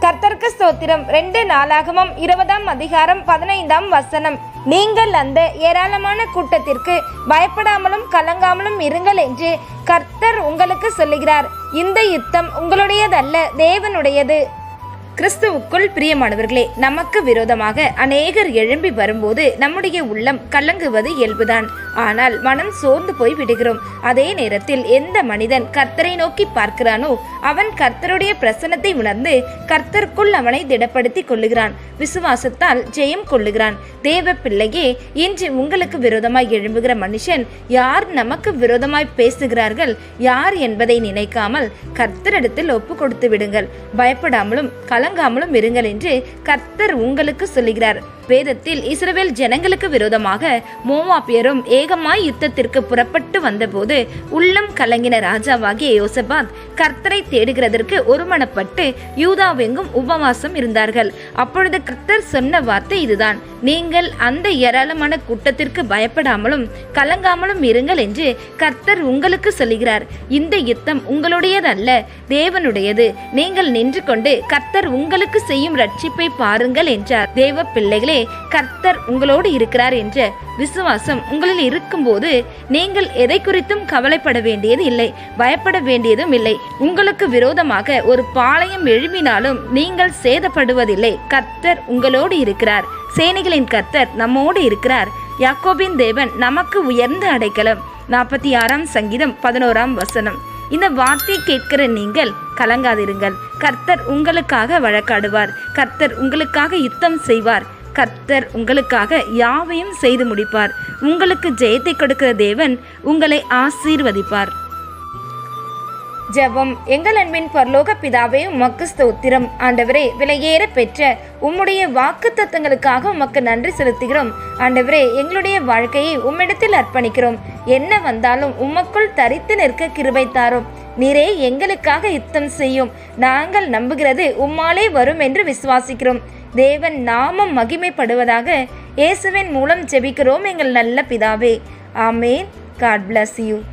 கர்த்தருக்கு ஸ்தோத்திரம் ரெண்டு நாளாகமம் இருபதாம் அதிகாரம் பதினைந்தாம் வசனம் நீங்கள் அந்த ஏராளமான கூட்டத்திற்கு பயப்படாமலும் கலங்காமலும் இருங்கள் என்று கர்த்தர் உங்களுக்கு சொல்லுகிறார் இந்த யுத்தம் உங்களுடையதல்ல தேவனுடையது கிறிஸ்துவுக்குள் பிரியமானவர்களே நமக்கு விரோதமாக அநேகர் எழும்பி வரும்போது நம்முடைய உள்ளம் கலங்குவது இயல்புதான் ஆனால் மனம் சோர்ந்து போய் விடுகிறோம் அதே நேரத்தில் எந்த மனிதன் கர்த்தரை நோக்கி பார்க்கிறானோ அவன் கர்த்தருடைய பிரசன்னத்தை உணர்ந்து கர்த்தருக்குள் அவனை திடப்படுத்திக் கொள்ளுகிறான் விசுவாசத்தால் ஜெயம் கொள்ளுகிறான் தேவ பிள்ளையே இன்று உங்களுக்கு விரோதமாய் எழும்புகிற மனுஷன் யார் நமக்கு விரோதமாய் பேசுகிறார்கள் யார் என்பதை நினைக்காமல் கர்த்தரிடத்தில் ஒப்பு கொடுத்து விடுங்கள் பயப்படாமலும் கலங்காமலும் இருங்கள் என்று கர்த்தர் உங்களுக்கு சொல்லுகிறார் வேதத்தில் இஸ்ரவேல் ஜனங்களுக்கு விரோதமாக மோவாப்பியரும் ஏகமாய் யுத்தத்திற்கு புறப்பட்டு வந்தபோது உள்ளம் கலங்கின ராஜாவாகிய யோசபாத் கர்த்தரை தேடுகிறதற்கு ஒருமனப்பட்டு யூதாவெங்கும் உபவாசம் இருந்தார்கள் அப்பொழுது கர்த்தர் சொன்ன வார்த்தை இதுதான் நீங்கள் அந்த ஏராளமான கூட்டத்திற்கு பயப்படாமலும் கலங்காமலும் இருங்கள் என்று கர்த்தர் உங்களுக்கு சொல்லுகிறார் இந்த யுத்தம் உங்களுடையதல்ல தேவனுடையது நீங்கள் நின்று கொண்டு கர்த்தர் உங்களுக்கு செய்யும் ரட்சிப்பை பாருங்கள் என்றார் தேவ பிள்ளைகளே கர்த்தர் உங்களோடு இருக்கிறார் என்ற விசுவாசம் உங்களில் இருக்கும்போது நீங்கள் எதை குறித்தும் கவலைப்பட வேண்டியது இல்லை பயப்பட வேண்டியதும் இல்லை உங்களுக்கு விரோதமாக ஒரு பாளையம் எழும்பினாலும் நீங்கள் சேதப்படுவதில்லை கர்த்தர் உங்களோடு இருக்கிறார் சேனைகளின் கர்த்தர் நம்மோடு இருக்கிறார் யாக்கோபின் தேவன் நமக்கு உயர்ந்த அடைக்கலம் நாற்பத்தி ஆறாம் சங்கீதம் பதினோராம் வசனம் இந்த வார்த்தையை கேட்கிற நீங்கள் கலங்காதிருங்கள் கர்த்தர் உங்களுக்காக வழக்காடுவார் கர்த்தர் உங்களுக்காக யுத்தம் செய்வார் கர்த்தர் உங்களுக்காக யாவையும் செய்து முடிப்பார் உங்களுக்கு ஜெயத்தை கொடுக்கிற தேவன் உங்களை ஆசீர்வதிப்பார் ஜெபம் எங்கள் அன்பின் பரலோக பிதாவே உமக்கு ஸ்தோத்திரம் ஆண்டவரே விலையேற பெற்ற உம்முடைய வாக்கு தத்தங்களுக்காக உமக்கு நன்றி செலுத்துகிறோம் ஆண்டவரே எங்களுடைய வாழ்க்கையை உம்மிடத்தில் அர்ப்பணிக்கிறோம் என்ன வந்தாலும் உமக்குள் தரித்து நிற்க கிருபை தாரும் நீரே எங்களுக்காக யுத்தம் செய்யும் நாங்கள் நம்புகிறது உம்மாலே வரும் என்று விசுவாசிக்கிறோம் தேவன் நாமம் மகிமைப்படுவதாக இயேசுவின் மூலம் ஜெபிக்கிறோம் எங்கள் நல்ல பிதாவே ஆமேன் காட் bless யூ